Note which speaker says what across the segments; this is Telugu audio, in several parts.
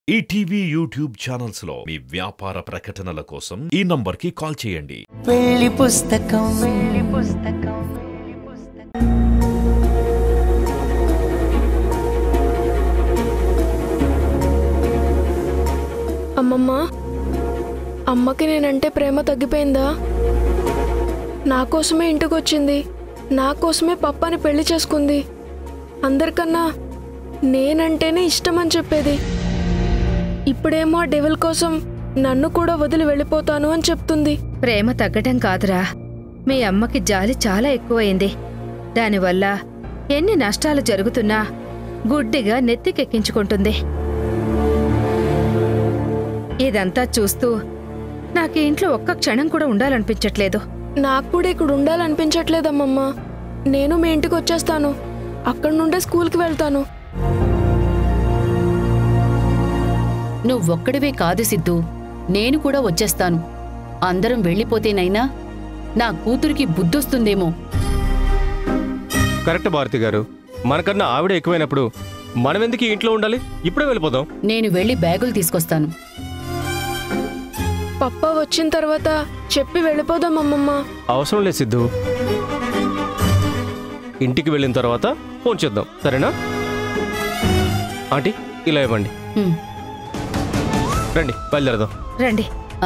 Speaker 1: ఈటీవీ యూట్యూబ్ ఛానల్స్ లో మీ వ్యాపార ప్రకటనల కోసం ఈ నంబర్కి కాల్ చేయండి
Speaker 2: పెళ్లి పుస్తకం
Speaker 3: అమ్మమ్మ అమ్మకి నేనంటే ప్రేమ తగ్గిపోయిందా నా కోసమే ఇంటికి వచ్చింది నా కోసమే పప్పని పెళ్లి చేసుకుంది అందరికన్నా నేనంటేనే ఇష్టం అని చెప్పేది ఇప్పుడేమో ఆ డెవిల్ కోసం నన్ను కూడా వదిలి వెళ్ళిపోతాను అని చెప్తుంది
Speaker 4: ప్రేమ తగ్గటం కాదురా మీ అమ్మకి జాలి చాలా ఎక్కువైంది దానివల్ల ఎన్ని నష్టాలు జరుగుతున్నా గుడ్డిగా నెత్తికెక్కించుకుంటుంది ఇదంతా చూస్తూ నాకు ఈ ఇంట్లో ఒక్క క్షణం కూడా ఉండాలనిపించట్లేదు
Speaker 3: నాకు కూడా ఇక్కడ ఉండాలనిపించట్లేదమ్మమ్మ నేను మీ ఇంటికి వచ్చేస్తాను అక్కడి నుండే స్కూల్కి వెళ్తాను
Speaker 5: నువ్వొక్కడివే కాదు సిద్ధు నేను కూడా వచ్చేస్తాను అందరం వెళ్ళిపోతేనైనా నా కూతురికి బుద్ధొస్తుందేమో
Speaker 6: కరెక్ట్ భారతి గారు మనకన్నా ఆవిడ ఎక్కువైనప్పుడు మనం ఎందుకు ఈ ఇంట్లో ఉండాలి ఇప్పుడే వెళ్ళిపోదాం
Speaker 5: నేను వెళ్ళి బ్యాగులు తీసుకొస్తాను
Speaker 3: పప్ప వచ్చిన తర్వాత చెప్పి వెళ్ళిపోదాం అమ్మమ్మ
Speaker 6: అవసరం లేదు సిద్ధు ఇంటికి వెళ్ళిన తర్వాత ఫోన్ చేద్దాం సరేనా ఆంటీ ఇలా ఇవ్వండి
Speaker 5: హ్మ్.
Speaker 6: రండి బయలుదేరదాం
Speaker 4: రండి
Speaker 5: ఆ,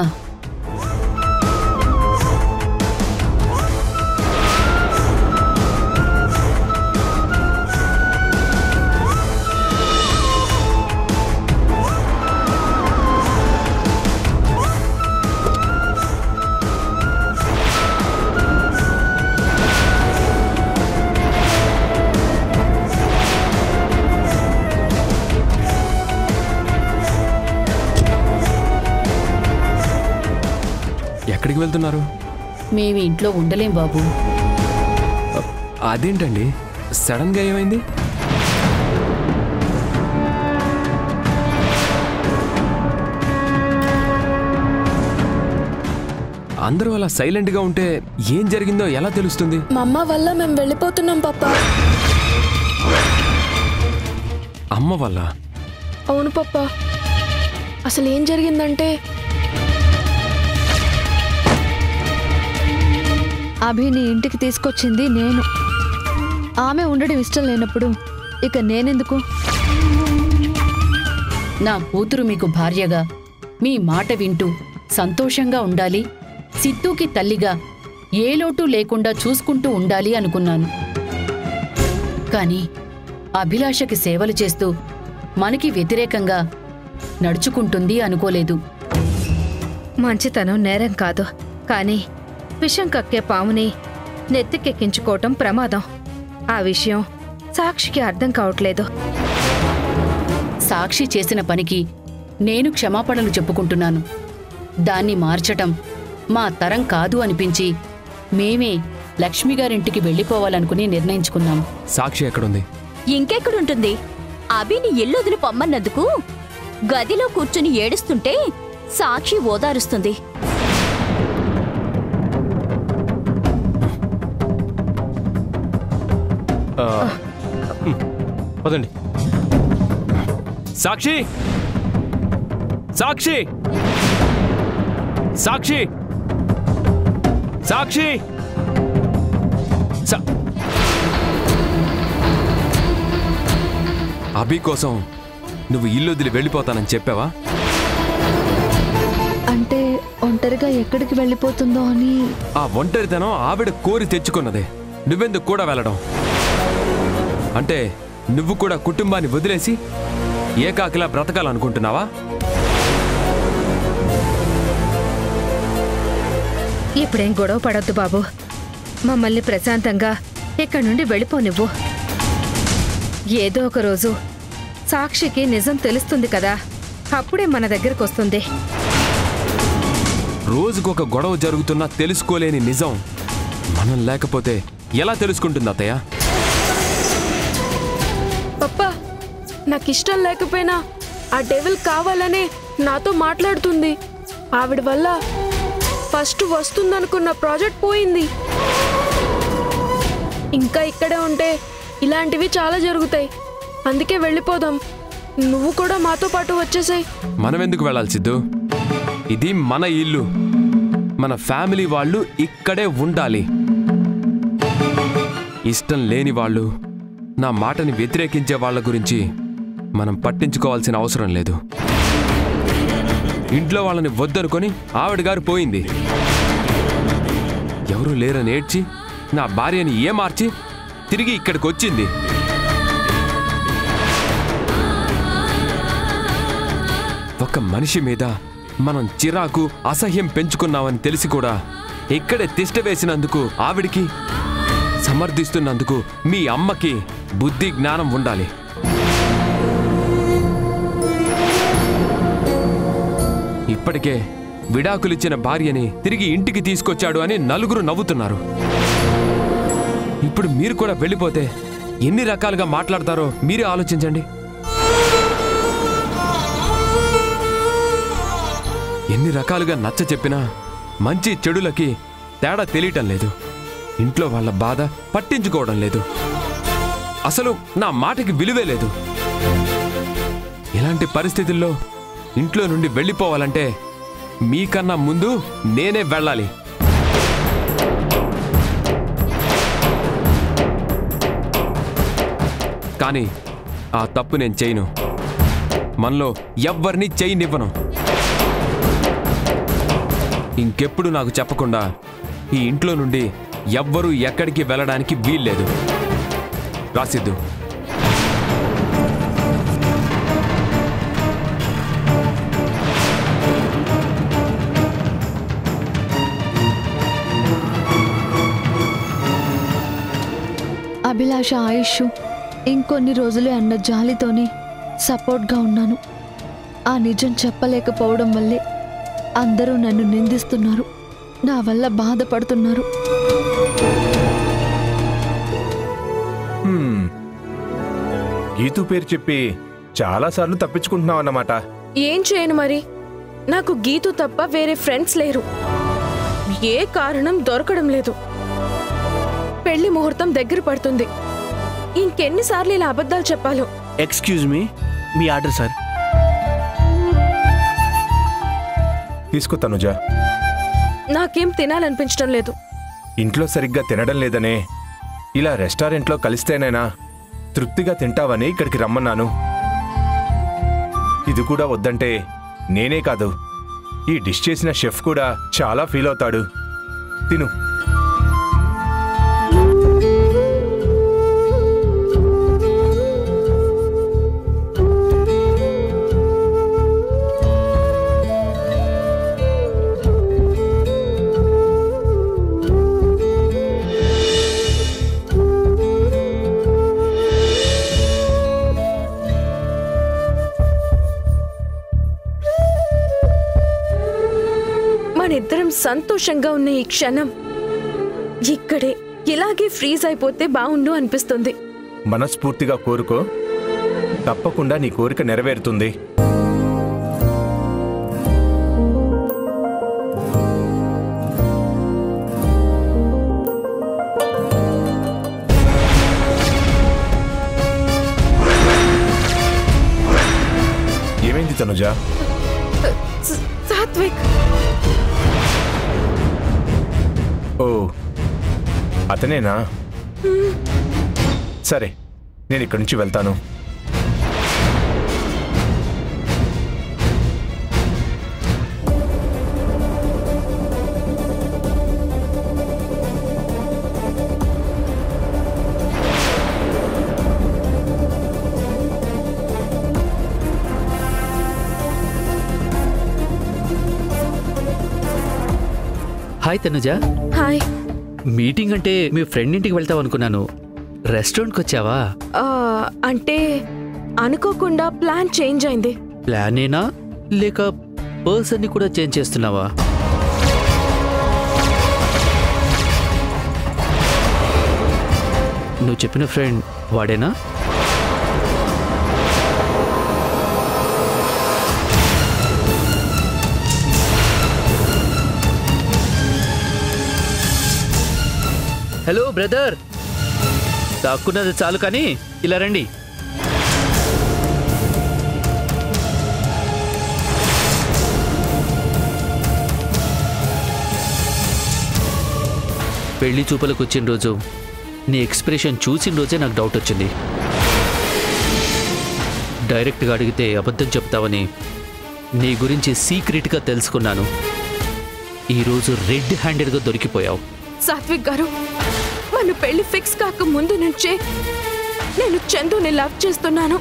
Speaker 7: ఎక్కడికి వెళ్తున్నారు
Speaker 5: మేము ఇంట్లో ఉండలేం బాబు
Speaker 7: అదేంటండి సడన్ గా ఏమైంది అందరూ అలా సైలెంట్ గా ఉంటే ఏం జరిగిందో ఎలా తెలుస్తుంది
Speaker 3: మా అమ్మ వల్ల మేము వెళ్ళిపోతున్నాం పప్ప
Speaker 7: అమ్మ వల్ల
Speaker 3: అవును పప్ప అసలు ఏం జరిగిందంటే
Speaker 8: అభిని ఇంటికి తీసుకొచ్చింది నేను ఆమె ఉండడం ఇష్టం లేనప్పుడు ఇక నేనెందుకు
Speaker 5: నా కూతురు మీకు భార్యగా మీ మాట వింటూ సంతోషంగా ఉండాలి సిద్ధుకి తల్లిగా ఏ లోటు లేకుండా చూసుకుంటూ ఉండాలి అనుకున్నాను కాని అభిలాషకి సేవలు చేస్తూ మనకి వ్యతిరేకంగా నడుచుకుంటుంది అనుకోలేదు
Speaker 4: మంచితనం నేరం కాదు కానీ విషం కక్కే పాముని నెత్తికెక్కించుకోవటం ప్రమాదం ఆ విషయం సాక్షికి అర్థం కావట్లేదు
Speaker 5: సాక్షి చేసిన పనికి నేను క్షమాపణలు చెప్పుకుంటున్నాను దాన్ని మార్చటం మా తరం కాదు అనిపించి మేమే లక్ష్మిగారింటికి వెళ్ళిపోవాలనుకుని నిర్ణయించుకున్నాం
Speaker 7: సాక్షి ఎక్కడుంది
Speaker 9: ఇంకెక్కడుంటుంది అభిని ఎల్లొదిలి పొమ్మన్నందుకు గదిలో కూర్చుని ఏడుస్తుంటే సాక్షి ఓదారుస్తుంది
Speaker 6: ఆ, హ్మ్. పదండి
Speaker 7: సాక్షి సాక్షి సాక్షి సాక్షి సా- అభి కోసం నువ్వు ఇల్లు వదిలి వెళ్ళిపోతానని చెప్పావా
Speaker 8: అంటే ఒంటరిగా ఎక్కడికి వెళ్ళిపోతుందో అని
Speaker 7: ఆ ఒంటరితనం ఆవిడ కోరి తెచ్చుకున్నదే నువ్వెందుకు కూడా వెళ్ళడం అంటే నువ్వు కూడా కుటుంబాన్ని వదిలేసి ఏకాకిలా బ్రతకాలనుకుంటున్నావా
Speaker 4: ఇప్పుడేం గొడవ పడొద్దు బాబు మమ్మల్ని ప్రశాంతంగా ఇక్కడి నుండి వెళ్ళిపోనివ్వు ఏదో ఒక రోజు సాక్షికి నిజం తెలుస్తుంది కదా అప్పుడే మన దగ్గరకు వస్తుంది
Speaker 7: రోజుకొక గొడవ జరుగుతున్నా తెలుసుకోలేని నిజం మనం లేకపోతే ఎలా తెలుసుకుంటుంది అత్తయ్య
Speaker 3: పప్ప నాకు ఇష్టం లేకపోయినా ఆ డెవిల్ కావాలనే నాతో మాట్లాడుతుంది ఆవిడ వల్ల ఫస్ట్ వస్తుందనుకున్న ప్రాజెక్ట్ పోయింది ఇంకా ఇక్కడే ఉంటే ఇలాంటివి చాలా జరుగుతాయి అందుకే వెళ్ళిపోదాం నువ్వు కూడా మాతో పాటు వచ్చేసాయి
Speaker 7: మనం ఎందుకు వెళ్ళాలి సిద్ధు ఇది మన ఇల్లు మన ఫ్యామిలీ వాళ్ళు ఇక్కడే ఉండాలి ఇష్టం లేని వాళ్ళు నా మాటని వ్యతిరేకించే వాళ్ళ గురించి మనం పట్టించుకోవాల్సిన అవసరం లేదు ఇంట్లో వాళ్ళని వద్దనుకొని ఆవిడ గారు పోయింది ఎవరూ లేరని ఏడ్చి నా భార్యని ఏమార్చి తిరిగి ఇక్కడికి వచ్చింది ఒక మనిషి మీద మనం చిరాకు అసహ్యం పెంచుకున్నామని తెలిసి కూడా ఇక్కడే తిష్ట వేసినందుకు ఆవిడికి సమర్థిస్తున్నందుకు మీ అమ్మకి బుద్ధి జ్ఞానం ఉండాలి ఇప్పటికే విడాకులిచ్చిన భార్యని తిరిగి ఇంటికి తీసుకొచ్చాడు అని నలుగురు నవ్వుతున్నారు ఇప్పుడు మీరు కూడా వెళ్ళిపోతే ఎన్ని రకాలుగా మాట్లాడతారో మీరే ఆలోచించండి ఎన్ని రకాలుగా నచ్చ చెప్పినా మంచి చెడులకి తేడా తెలియటం లేదు ఇంట్లో వాళ్ళ బాధ పట్టించుకోవడం లేదు అసలు నా మాటకి విలువే లేదు ఇలాంటి పరిస్థితుల్లో ఇంట్లో నుండి వెళ్ళిపోవాలంటే మీకన్నా ముందు నేనే వెళ్ళాలి కానీ ఆ తప్పు నేను చేయను మనలో ఎవ్వరిని చేయనివ్వను ఇంకెప్పుడు నాకు చెప్పకుండా ఈ ఇంట్లో నుండి ఎవ్వరూ ఎక్కడికి వెళ్ళడానికి వీల్లేదు రాసిద్దు
Speaker 8: అభిలాష ఆయుష్ ఇంకొన్ని రోజులే అన్న జాలితోనే సపోర్ట్గా ఉన్నాను ఆ నిజం చెప్పలేకపోవడం వల్లే అందరూ నన్ను నిందిస్తున్నారు నా వల్ల బాధపడుతున్నారు
Speaker 10: హ్మ్. గీతు పేరు చెప్పి చాలాసార్లు తప్పించుకుంటున్నావు అన్నమాట
Speaker 3: ఏం చేయను మరి నాకు గీతు తప్ప వేరే ఫ్రెండ్స్ లేరు ఏ కారణం దొరకడం లేదు పెళ్లి ముహూర్తం దగ్గర పడుతుంది ఇంకెన్నిసార్లు ఇలా అబద్ధాలు చెప్పాలో
Speaker 11: ఎక్స్క్యూజ్ మీ మీ ఆర్డర్ సార్
Speaker 10: తీసుకో తనుజా
Speaker 3: నాకేం తినాలనిపించడం లేదు
Speaker 10: ఇంట్లో సరిగ్గా తినడం లేదనే ఇలా రెస్టారెంట్లో కలిస్తేనైనా తృప్తిగా తింటావని ఇక్కడికి రమ్మన్నాను ఇది కూడా వద్దంటే నేనే కాదు ఈ డిష్ చేసిన షెఫ్ కూడా చాలా ఫీల్ అవుతాడు తిను
Speaker 3: మనిద్దరం సంతోషంగా ఉన్న ఈ క్షణం ఇక్కడే ఇలాగే ఫ్రీజ్ అయిపోతే బాగుండు అనిపిస్తుంది
Speaker 10: మనస్ఫూర్తిగా కోరుకో తప్పకుండా నీ కోరిక నెరవేరుతుంది ఏమైంది తనుజా
Speaker 3: స- సాత్విక్
Speaker 10: ఓ అతనేనా సరే నేను ఇక్కడి నుంచి వెళ్తాను
Speaker 11: హాయ్ తనుజ
Speaker 3: హాయ్
Speaker 11: మీటింగ్ అంటే మీ ఫ్రెండ్ ఇంటికి వెళ్తావు అనుకున్నాను రెస్టారెంట్కి వచ్చావా
Speaker 3: ఆ, అంటే అనుకోకుండా ప్లాన్ చేంజ్ అయింది
Speaker 11: ప్లానేనా లేక పర్సన్ని కూడా చేంజ్ చేస్తున్నావా నువ్వు చెప్పిన ఫ్రెండ్ వాడేనా హలో బ్రదర్ దాక్కున్నది చాలు కానీ ఇలా రండి పెళ్లి చూపులకు వచ్చిన రోజు నీ ఎక్స్ప్రెషన్ చూసిన రోజే నాకు డౌట్ వచ్చింది డైరెక్ట్గా అడిగితే అబద్ధం చెప్తావని నీ గురించి సీక్రెట్గా తెలుసుకున్నాను ఈరోజు రెడ్ హ్యాండెడ్గా దొరికిపోయావు
Speaker 3: సాత్విక్ గారు మన పెళ్లి ఫిక్స్ కాక ముందు నుంచే నేను చందుని లవ్ చేస్తున్నాను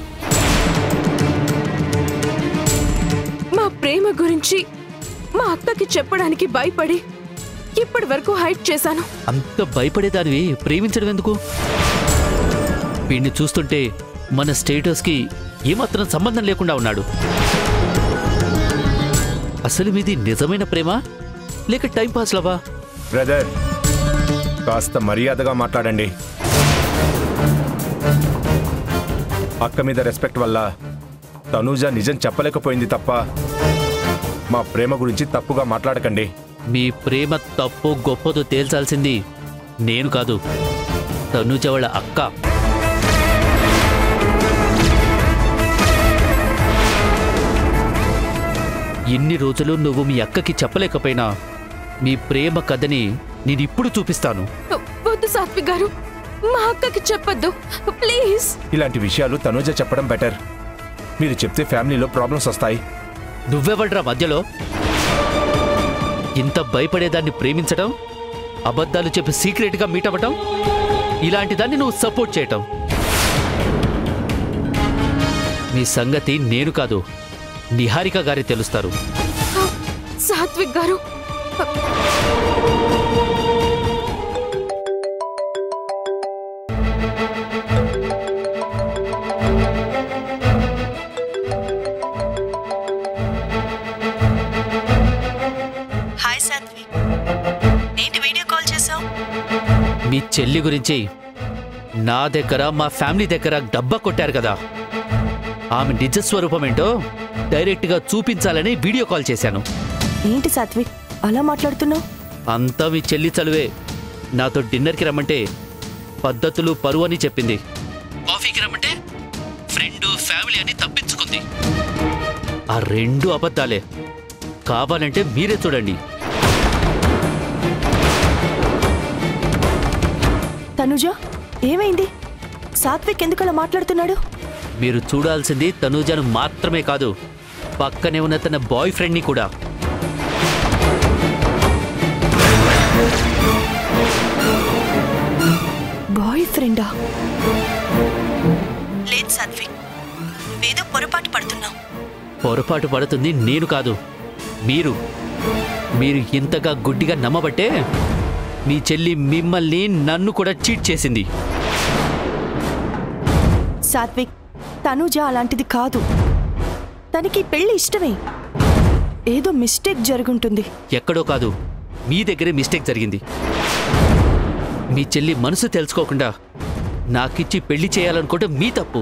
Speaker 3: మా ప్రేమ గురించి మా అక్కకి చెప్పడానికి భయపడి ఇప్పటి వరకు హైడ్ చేశాను
Speaker 11: అంత భయపడేదానివి ప్రేమించడం ఎందుకు వీడిని చూస్తుంటే మన స్టేటస్కి ఏమాత్రం సంబంధం లేకుండా ఉన్నాడు అసలు మీది నిజమైన ప్రేమ లేక టైం పాస్ లవా
Speaker 10: బ్రదర్ కాస్త మర్యాదగా మాట్లాడండి అక్క మీద రెస్పెక్ట్ వల్ల తనూజ నిజం చెప్పలేకపోయింది తప్ప మా ప్రేమ గురించి తప్పుగా మాట్లాడకండి
Speaker 11: మీ ప్రేమ తప్పు గొప్పదో తేల్చాల్సింది నేను కాదు తనుజ వాళ్ళ అక్క ఇన్ని రోజులు నువ్వు మీ అక్కకి చెప్పలేకపోయినా మీ ప్రేమ కథని నేను ఇప్పుడు చూపిస్తాను
Speaker 3: వద్దు సాత్విక్ గారు మా అక్కకి చెప్పొద్దు ప్లీజ్
Speaker 10: ఇలాంటి విషయాలు తనూజ చెప్పడం బెటర్ మీరు చెప్తే ఫ్యామిలీలో ప్రాబ్లమ్స్ వస్తాయి
Speaker 11: నువ్వెవడ్రా మధ్యలో ఇంత భయపడేదాన్ని ప్రేమించడం అబద్ధాలు చెప్పి సీక్రెట్గా మీట్ అవ్వటం ఇలాంటి దాన్ని నువ్వు సపోర్ట్ చేయటం మీ సంగతి నేను కాదు నిహారిక గారి తెలుస్తారు
Speaker 3: సాత్విక్ గారు
Speaker 2: హాయ్ సాత్విక్ ఏంటి వీడియో కాల్ చేసావు
Speaker 11: మీ చెల్లి గురించి నా దగ్గర మా ఫ్యామిలీ దగ్గర డబ్బా కొట్టారు కదా ఆమె నిజ స్వరూపం ఏంటో డైరెక్ట్గా చూపించాలని వీడియో కాల్ చేశాను
Speaker 2: ఏంటి సాత్విక్ అలా మాట్లాడుతున్నావు
Speaker 11: అంతా మీ చెల్లి చలువే నాతో డిన్నర్కి రమ్మంటే పద్ధతులు పరువు అని చెప్పింది కాఫీకి రమ్మంటే ఫ్రెండ్ ఫ్యామిలీ అని తప్పించుకుంది ఆ రెండు అబద్ధాలే కావాలంటే మీరే చూడండి
Speaker 2: తనుజ ఏమైంది సాత్విక్ ఎందుకు అలా మాట్లాడుతున్నాడు
Speaker 11: మీరు చూడాల్సింది తనూజను మాత్రమే కాదు పక్కనే ఉన్న తన బాయ్ ఫ్రెండ్ని కూడా
Speaker 2: బాయ్ ఫ్రెండా లేదు సాత్విక్ నువ్వేదో పొరపాటు పడుతున్నావు
Speaker 11: పొరపాటు పడుతుంది నేను కాదు మీరు మీరు ఇంతగా గుడ్డిగా నమ్మబట్టే మీ చెల్లి మిమ్మల్ని నన్ను కూడా చీట్ చేసింది
Speaker 2: సాత్విక్ తనుజ అలాంటిది కాదు తనకి ఈ పెళ్లి ఇష్టమే ఏదో మిస్టేక్ జరుగుంటుంది
Speaker 11: ఎక్కడో కాదు మీ దగ్గరే మిస్టేక్ జరిగింది మీ చెల్లి మనసు తెలుసుకోకుండా నాకిచ్చి పెళ్లి చేయాలనుకోవటం మీ తప్పు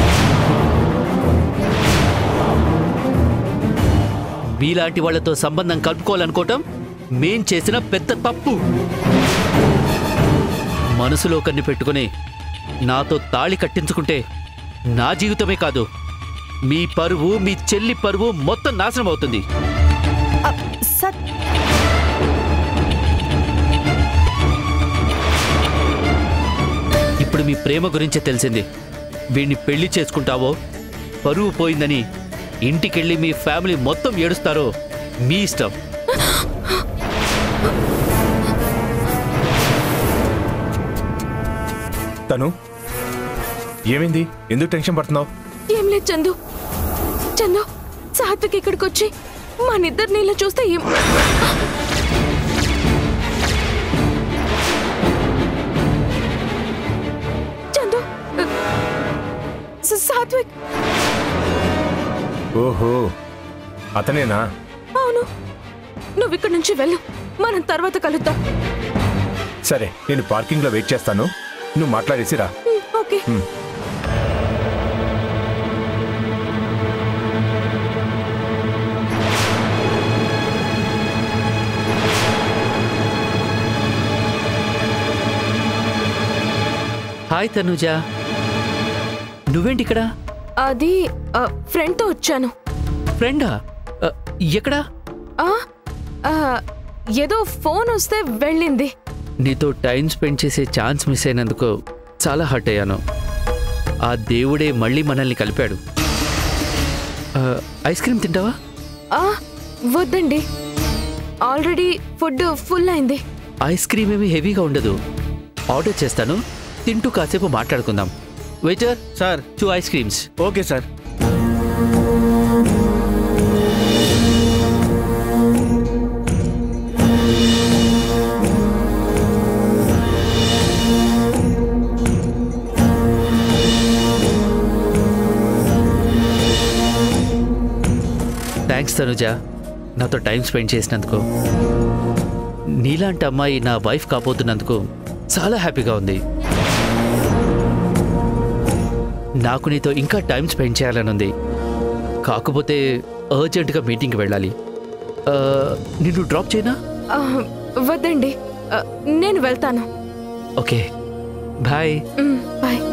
Speaker 11: మీలాంటి వాళ్ళతో సంబంధం కలుపుకోవాలనుకోవటం మేం చేసిన పెద్ద తప్పు మనసులో కన్ను పెట్టుకుని నాతో తాళి కట్టించుకుంటే నా జీవితమే కాదు మీ పరువు మీ చెల్లి పరువు మొత్తం నాశనం అవుతుంది
Speaker 2: అ, సత్
Speaker 11: ఇప్పుడు మీ ప్రేమ గురించే తెలిసింది వీడిని పెళ్లి చేసుకుంటావో పరువు పోయిందని ఇంటికెళ్ళి మీ ఫ్యామిలీ మొత్తం ఏడుస్తారో మీ ఇష్టం
Speaker 10: తను ఏమైంది ఎందుకు టెన్షన్ పడుతున్నావు
Speaker 3: ఏం లేదు చందు చందు సాత్విక్ ఇక్కడికి వచ్చి మా నిద్దరు నీళ్ళ చూస్తే ఏం చందు స- సాత్విక్
Speaker 10: ఓహో అతనేనా
Speaker 3: అవును నువ్వు ఇక్కడి నుంచి వెళ్ళు మనం తర్వాత కలుద్దాం
Speaker 10: సరే నేను పార్కింగ్లో వెయిట్ చేస్తాను నువ్వు మాట్లాడేసి రా
Speaker 3: ఉమ్, ఓకే
Speaker 11: హాయ్ తనుజ నువ్వేంటి ఇక్కడ
Speaker 3: అది ఆ, ఫ్రెండ్తో వచ్చాను
Speaker 11: ఫ్రెండా ఆ, ఎక్కడా
Speaker 3: ఆ, ఆ, ఏదో ఫోన్ వస్తే వెళ్ళింది
Speaker 11: నీతో టైం స్పెండ్ చేసే ఛాన్స్ మిస్ అయినందుకు చాలా హర్ట్ అయ్యాను ఆ దేవుడే మళ్ళీ మనల్ని కలిపాడు ఆ, ఐస్ క్రీమ్ తింటావా
Speaker 3: ఆ, వద్దండి ఆల్రెడీ ఫుడ్ ఫుల్ అయింది
Speaker 11: ఐస్ క్రీమ్ ఏమి హెవీగా ఉండదు ఆర్డర్ చేస్తాను తింటూ కాసేపు మాట్లాడుకుందాం waiter sir two ice creams
Speaker 12: okay sir
Speaker 11: thanks Tanuja నాతో టైం స్పెండ్ చేసినందుకు నీలాంటి అమ్మాయి నా వైఫ్ కాబోతున్నందుకు చాలా హ్యాపీగా ఉంది నాకు నీతో ఇంకా టైం స్పెండ్ చేయాలని ఉంది కాకపోతే అర్జెంటుగా మీటింగ్కి వెళ్ళాలి ఆ, నిన్ను డ్రాప్ చేయనా
Speaker 3: ఆ, వద్దండి ఆ, నేను వెళ్తాను
Speaker 11: ఓకే బాయ్
Speaker 3: మ్, బాయ్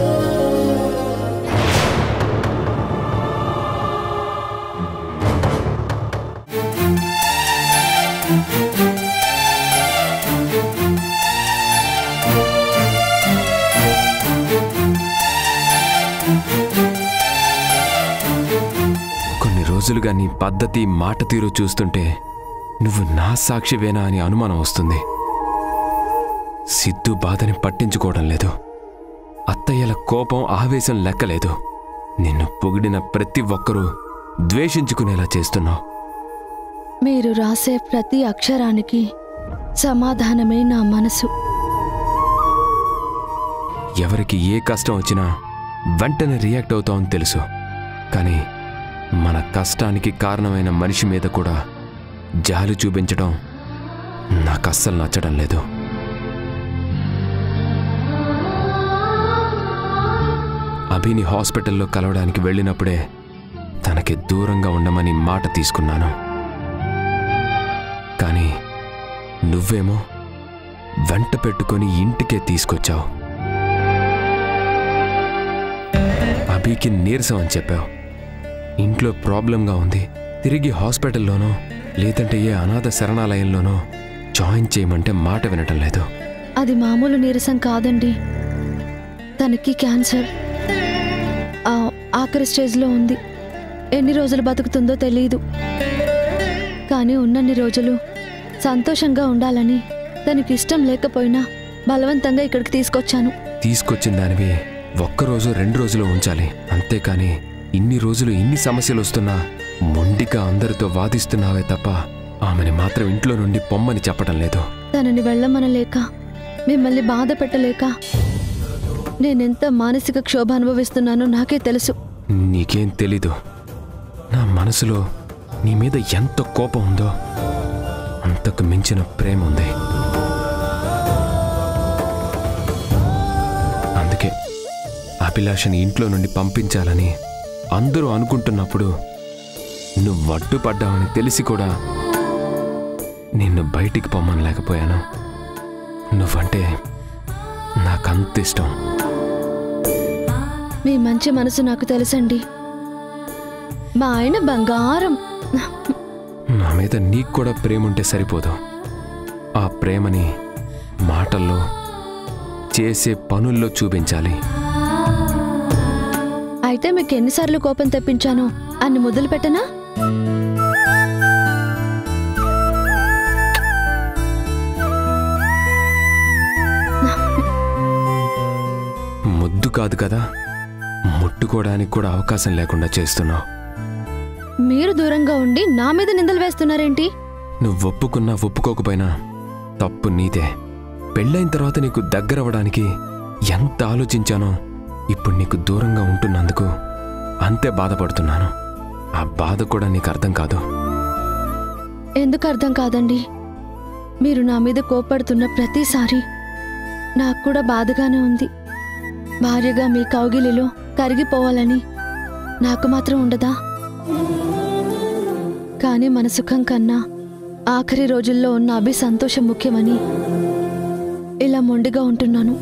Speaker 7: కొన్ని రోజులుగా నీ పద్ధతి మాట తీరు చూస్తుంటే నువ్వు నా సాక్షివేనా అని అనుమానం వస్తుంది సిద్ధు బాధని పట్టించుకోవడం లేదు అత్తయ్యల కోపం ఆవేశం లెక్కలేదు నిన్ను పొగిడిన ప్రతి ఒక్కరూ ద్వేషించుకునేలా చేస్తున్నావు
Speaker 8: మీరు రాసే ప్రతి అక్షరానికి సమాధానమే నా మనసు
Speaker 7: ఎవరికి ఏ కష్టం వచ్చినా వెంటనే రియాక్ట్ అవుతామని తెలుసు కానీ మన కష్టానికి కారణమైన మనిషి మీద కూడా జాలి చూపించడం నాకు అస్సలు నచ్చడం లేదు అభిని హాస్పిటల్లో కలవడానికి వెళ్ళినప్పుడే తనకి దూరంగా ఉండమని మాట తీసుకున్నాను కానీ నువ్వేమో వెంట పెట్టుకొని ఇంటికే తీసుకొచ్చావు అభికి నీరసం అని చెప్పావు ఇంట్లో ప్రాబ్లంగా ఉంది తిరిగి హాస్పిటల్లోనో లేదంటే ఏ అనాథ శరణాలయంలోనో జాయిన్ చేయమంటే మాట వినటం లేదు
Speaker 8: అది మామూలు నీరసం కాదండి తనకి క్యాన్సర్ ఆ, ఆఖరి స్టేజ్లో ఉంది ఎన్ని రోజులు బతుకుతుందో తెలియదు కానీ ఉన్నన్ని రోజులు సంతోషంగా ఉండాలని తనకి ఇష్టం లేకపోయినా బలవంతంగా ఇక్కడికి తీసుకొచ్చాను
Speaker 7: తీసుకొచ్చిన దానివి ఒక్కరోజు రెండు రోజులు ఉంచాలి అంతేకాని ఇన్ని రోజులు ఇన్ని సమస్యలు వస్తున్నా మొండిగా అందరితో వాదిస్తున్నావే తప్ప ఆమెని మాత్రం ఇంట్లో నుండి పొమ్మని చెప్పడం లేదు
Speaker 8: తనని వెళ్ళమనలేక మిమ్మల్ని బాధ పెట్టలేక నేనెంత మానసిక క్షోభ అనుభవిస్తున్నానో నాకే తెలుసు
Speaker 7: నీకేం తెలీదు నా మనసులో నీ మీద ఎంత కోపం ఉందో అంతకు మించిన ప్రేమ ఉంది అందుకే అభిలాషని ఇంట్లో నుండి పంపించాలని అందరూ అనుకుంటున్నప్పుడు నువ్వు అడ్డుపడ్డావని తెలిసి కూడా నిన్ను బయటికి పొమ్మనలేకపోయాను నువ్వంటే నాకంత ఇష్టం
Speaker 8: మీ మంచి మనసు నాకు తెలుసండి మా ఆయన బంగారం
Speaker 7: నా మీద నీకు కూడా ప్రేమ ఉంటే సరిపోదు ఆ ప్రేమని మాటల్లో చేసే పనుల్లో చూపించాలి
Speaker 8: అయితే మీకు ఎన్నిసార్లు కోపం తెప్పించాను అన్ని మొదలు పెట్టనా
Speaker 7: ముద్దు కాదు కదా ముట్టుకోవడానికి కూడా అవకాశం లేకుండా చేస్తున్నావు
Speaker 8: మీరు దూరంగా ఉండి నా మీద నిందలు వేస్తున్నారేంటి
Speaker 7: నువ్వు ఒప్పుకున్నా ఒప్పుకోకపోయినా తప్పు నీదే పెళ్ళైన తర్వాత నీకు దగ్గరవ్వడానికి ఎంత ఆలోచించానో ఇప్పుడు నీకు దూరంగా ఉంటున్నందుకు అంతే బాధపడుతున్నాను ఆ బాధ కూడా నీకు అర్థం కాదు
Speaker 8: ఎందుకు అర్థం కాదండి మీరు నా మీద కోపడుతున్న ప్రతిసారి నాకు కూడా బాధగానే ఉంది భార్యగా మీ కౌగిలిలో కరిగిపోవాలని నాకు మాత్రం ఉండదా కానీ మన సుఖం కన్నా ఆఖరి రోజుల్లో ఉన్న అభి సంతోషం ముఖ్యమని ఇలా మొండిగా ఉంటున్నాను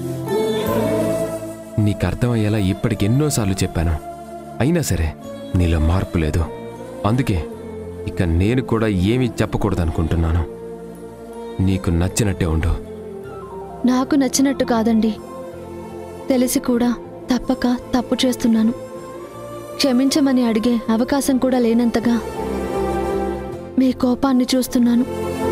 Speaker 7: నీకు అర్థమయ్యేలా ఇప్పటికి ఎన్నోసార్లు చెప్పాను అయినా సరే నీలో మార్పు లేదు అందుకే ఇక నేను కూడా ఏమీ చెప్పకూడదనుకుంటున్నాను నీకు నచ్చినట్టే ఉండు
Speaker 8: నాకు నచ్చినట్టు కాదండి తెలిసి కూడా తప్పక తప్పు చేస్తున్నాను క్షమించమని అడిగే అవకాశం కూడా లేనంతగా మీ కోపాన్ని చూస్తున్నాను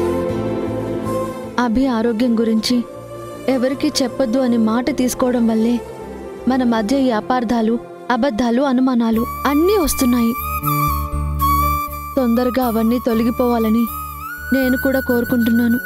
Speaker 8: అభి ఆరోగ్యం గురించి ఎవరికీ చెప్పొద్దు అనే మాట తీసుకోవడం వల్లే మన మధ్య ఈ అపార్థాలు అబద్ధాలు అనుమానాలు అన్నీ వస్తున్నాయి తొందరగా అవన్నీ తొలగిపోవాలని నేను కూడా కోరుకుంటున్నాను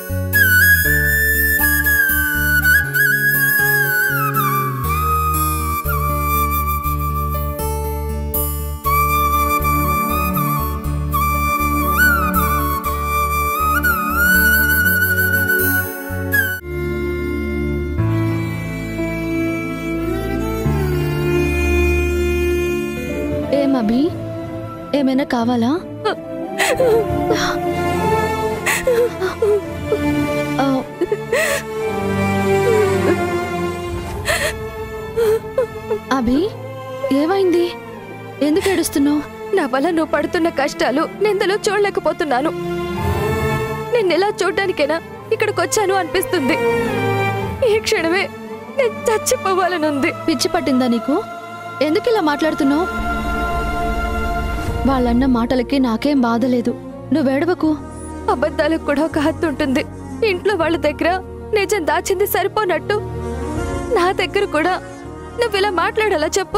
Speaker 8: ఏం అభి ఏమైనా కావాలా ఆ, అభి ఏమైంది ఎందుకు ఏడుస్తున్నావు
Speaker 3: నా వల్ల నువ్వు పడుతున్న కష్టాలు నిందలు చూడలేకపోతున్నాను నిన్నెలా చూడడానికైనా ఇక్కడికి వచ్చాను అనిపిస్తుంది ఈ క్షణమే నేను చచ్చిపోవాలనుంది
Speaker 8: పిచ్చి పట్టిందా నీకు ఎందుకు ఇలా మాట్లాడుతున్నావు వాళ్ళన్న మాటలకి నాకేం బాధ లేదు నువ్వేడవకు
Speaker 3: అబద్ధాలకు కూడా ఒక హద్దు ఉంటుంది ఇంట్లో వాళ్ళ దగ్గర నిజం దాచింది సరిపోనట్టు నా దగ్గర కూడా నువ్వు ఇలా మాట్లాడాలా చెప్పు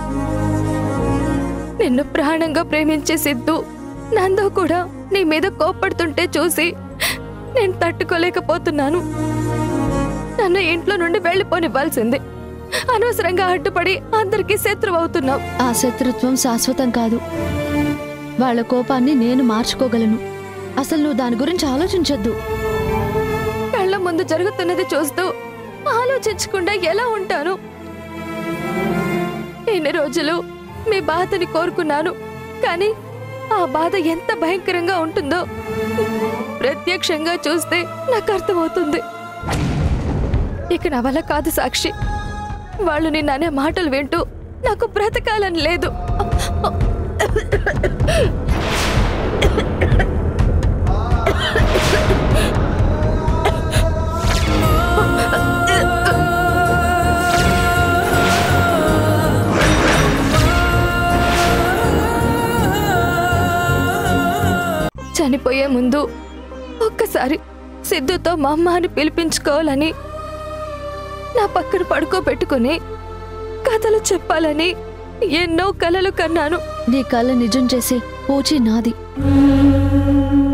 Speaker 3: నిన్ను ప్రాణంగా ప్రేమించే సిద్ధు నందో కూడా నీ మీద కోప్పడుతుంటే చూసి నేను తట్టుకోలేకపోతున్నాను నన్ను ఇంట్లో నుండి వెళ్ళిపోనివ్వాల్సింది అనవసరంగా అడ్డుపడి అందరికీ శత్రువు అవుతున్నావు
Speaker 8: ఆ శత్రుత్వం శాశ్వతం కాదు వాళ్ళ కోపాన్ని నేను మార్చుకోగలను అసలు నువ్వు దాని గురించి ఆలోచించొద్దు
Speaker 3: కళ్ళ ముందు జరుగుతున్నది చూస్తూ ఆలోచించకుండా ఎలా ఉంటాను ఇన్ని రోజులు మీ బాధని కోరుకున్నాను కానీ ఆ బాధ ఎంత భయంకరంగా ఉంటుందో ప్రత్యక్షంగా చూస్తే నాకు అర్థమవుతుంది ఇక నా వల్ల కాదు సాక్షి వాళ్ళు నిన్న అనే మాటలు వింటూ నాకు బ్రతకాలని లేదు చనిపోయే ముందు ఒక్కసారి సిద్ధుతో మా అమ్మ అని పిలిపించుకోవాలని నా పక్కన పడుకోబెట్టుకుని కథలు చెప్పాలని ఎన్నో కలలు కన్నాను
Speaker 8: నీ కళ్ళ నిజం చేసే పూచి నాది